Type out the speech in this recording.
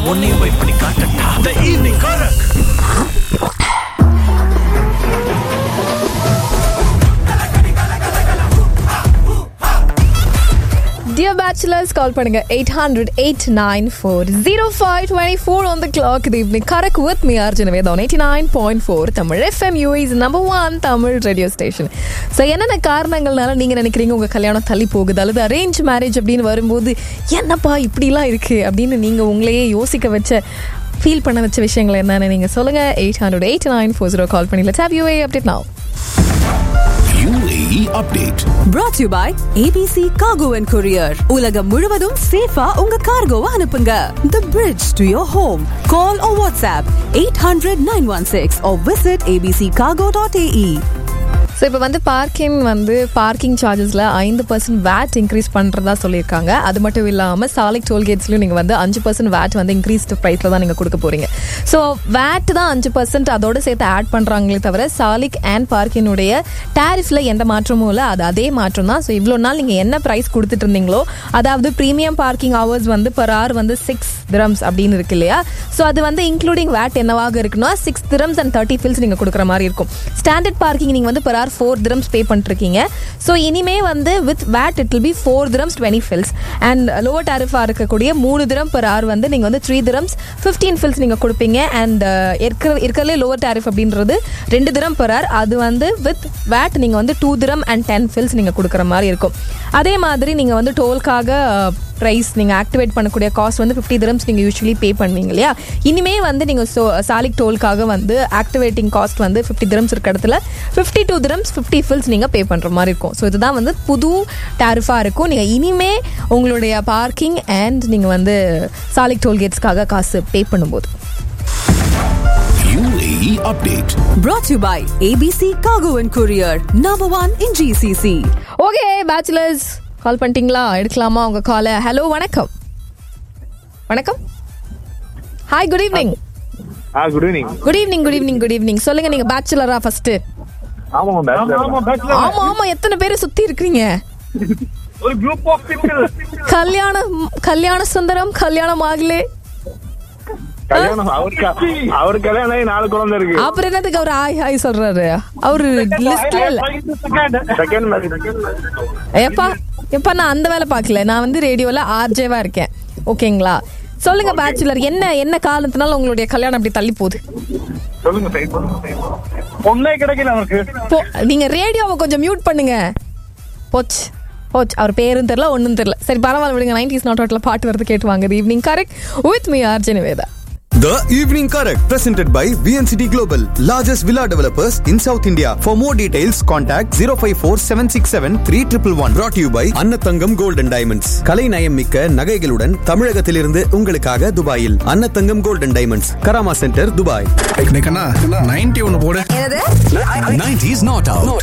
உன்னையும் போய் பண்ணி காட்டட்டா the evening karak dear bachelors call பண்ணுங்க eight hundred eight nine four zero five twenty four on the clock இது evening karak with me Arjun Vedam eighty nine point four Tamil FM UAE's number one Tamil radio station so என்னென்ன காரணங்கள்னால நீங்கள் நினைக்கிறீங்க உங்கள் கல்யாணம் தள்ளி போகுது அல்லது அரேஞ்ச் மேரேஜ் அப்படின்னு வரும்போது என்னப்பா இப்படிலாம் இருக்குது அப்படின்னு நீங்கள் உங்களையே யோசிக்க வச்ச ஃபீல் பண்ண வச்ச விஷயங்கள் என்னன்னு நீங்கள் சொல்லுங்கள் eight hundred eight nine four zero call பண்ணி let's have you update now UAE update. brought to you by ABC Cargo and Courier. உலகம் முழுவதும் சேஃபா உங்க கார்கோவை அனுப்புங்க. The bridge to your home. Call or WhatsApp 800-916 or visit abccargo.ae. So இப்போ வந்து parking வந்து parking சார்ஜஸில் ஐந்து பர்சன்ட் வேட் இன்க்ரீஸ் பண்ணுறதா சொல்லியிருக்காங்க அது மட்டும் இல்லாமல் சாலிக் டோல்கேட்ஸ்லையும் நீங்கள் வந்து அஞ்சு பர்சன்ட் வேட் வந்து இன்க்ரீஸ்டு ப்ரைஸில் தான் நீங்கள் கொடுக்க போகிறீங்க ஸோ வேட் தான் அஞ்சு பர்சன்ட் அதோட சேர்த்து ஆட் பண்ணுறாங்களே தவிர சாலிக் அண்ட் பார்க்கினுடைய டேரிஃபில் எந்த மாற்றமும் இல்லை அது அதே மாற்றம் தான் ஸோ இவ்வளோ நாள் நீங்கள் என்ன ப்ரைஸ் கொடுத்துட்டு இருந்தீங்களோ அதாவது ப்ரீமியம் பார்க்கிங் ஹவர்ஸ் வந்து பர் hour வந்து சிக்ஸ் திரம்ஸ் அப்படின்னு இருக்கு இல்லையா ஸோ அது வந்து இன்க்ளூடிங் வேட் என்னவாக இருக்குன்னா six dirhams and thirty fils நீங்கள் கொடுக்குற மாதிரி இருக்கும் ஸ்டாண்டர்ட் பார்க்கிங் நீங்கள் வந்து per hour four dirhams pay பண்ணிருக்கீங்க ஸோ இனிமே வந்து with VAT it will be four dirhams twenty fils and lower டாரிஃபாக இருக்கக்கூடிய மூணு திரம் பர் hour வந்து நீங்கள் வந்து த்ரீ திரம்ஸ் ஃபிஃப்டீன் ஃபில்ஸ் நீங்கள் கொடுப்பீங்க அண்ட் இருக்கிற இருக்கிறதுலே லோவர் டாரிஃப் அப்படின்றது ரெண்டு திரம் பர் hour அது வந்து வித் வேட் நீங்கள் வந்து two dirham and ten fils நீங்கள் கொடுக்குற மாதிரி இருக்கும் அதே மாதிரி நீங்கள் வந்து டோல்க்காக ப்ரைஸ் நீங்கள் ஆக்டிவேட் பண்ணக்கூடிய காஸ்ட் வந்து ஃபிஃப்டி திரம்ஸ் நீங்கள் யூஸ்வலி பே பண்ணுவீங்க இல்லையா இனிமே வந்து நீங்கள் ஸோ சாலிக் டோல்க்காக வந்து ஆக்டிவேட்டிங் காஸ்ட் வந்து ஃபிஃப்டி திரம்ஸ் இருக்க இடத்துல fifty two dirhams fifty fils நீங்கள் பே பண்ணுற மாதிரி இருக்கும் ஸோ இதுதான் வந்து புது டேரிஃபாக இருக்கும் நீங்கள் இனிமே உங்களுடைய பார்க்கிங் அண்ட் நீங்கள் வந்து சாலிக் டோல்கேட்ஸ்க்காக காசு பே பண்ணும்போது UAE update. Brought to you by ABC Cargo and Courier. Number one in GCC. Okay bachelors call பண்ணிட்டீங்களா எடுக்கலாமா உங்கள் காலை ஹலோ வணக்கம் வணக்கம் hi good evening ah good evening good evening good evening good evening சொல்லுங்க நீங்க பேச்சுலரா ஃபர்ஸ்ட் ஆமாம் bachelor ஆமா ஆமா எத்தனை பேர் சுத்தி இருக்கீங்க ஒரு குரூப் ஆஃப் பீப்பிள் கல்யாணம் கல்யாண சுந்தரம் கல்யாணம் ஆகலே கல்யாணம் அவருக்கு அவர் கல்யாணம் ஆகி நாலு குழந்தை இருக்கு அப்புறம் என்னதுக்கு அவர் ஹாய் ஹாய் சொல்றாரு அவரு லிஸ்ட்ல இல்ல செகண்ட் மேரேஜ் எப்பா எப்பா நான் அந்த வேலை பார்க்கல நான் வந்து ரேடியோல ஆர்ஜேவா இருக்கேன் ஓகேங்களா சொல்லுங்க பேச்சுலர் என்ன என்ன காரணத்தினால உங்களுடைய கல்யாணம் அப்படி தள்ளி போகுது சொல்லுங்க சைட் பொண்ணே கிடைக்கல அவருக்கு போ நீங்க ரேடியோவை கொஞ்சம் மியூட் பண்ணுங்க போச் போச் அவர் பேரும் தெரியல ஒன்றும் தெரியல சரி பரவாயில்ல விடுங்க நைன்டிஸ் நாட் அவுட்ல பாட்டு வரது கேட்டு வாங்க evening correct with me R Jenaveda The Evening Correct, presented by VNCT Global, largest villa developers in South India. For more details, contact 054 767 3111. Brought to you by Annathangam Gold and Diamonds. கலை நயம் மிக்க நகைகளுடன் தமிழகத்திலிருந்து உங்களுக்காக துபாயில் Annathangam Gold and Diamonds, Karama centre, Dubai. Ninety ஒன்னு போடு என்னது 90s not out.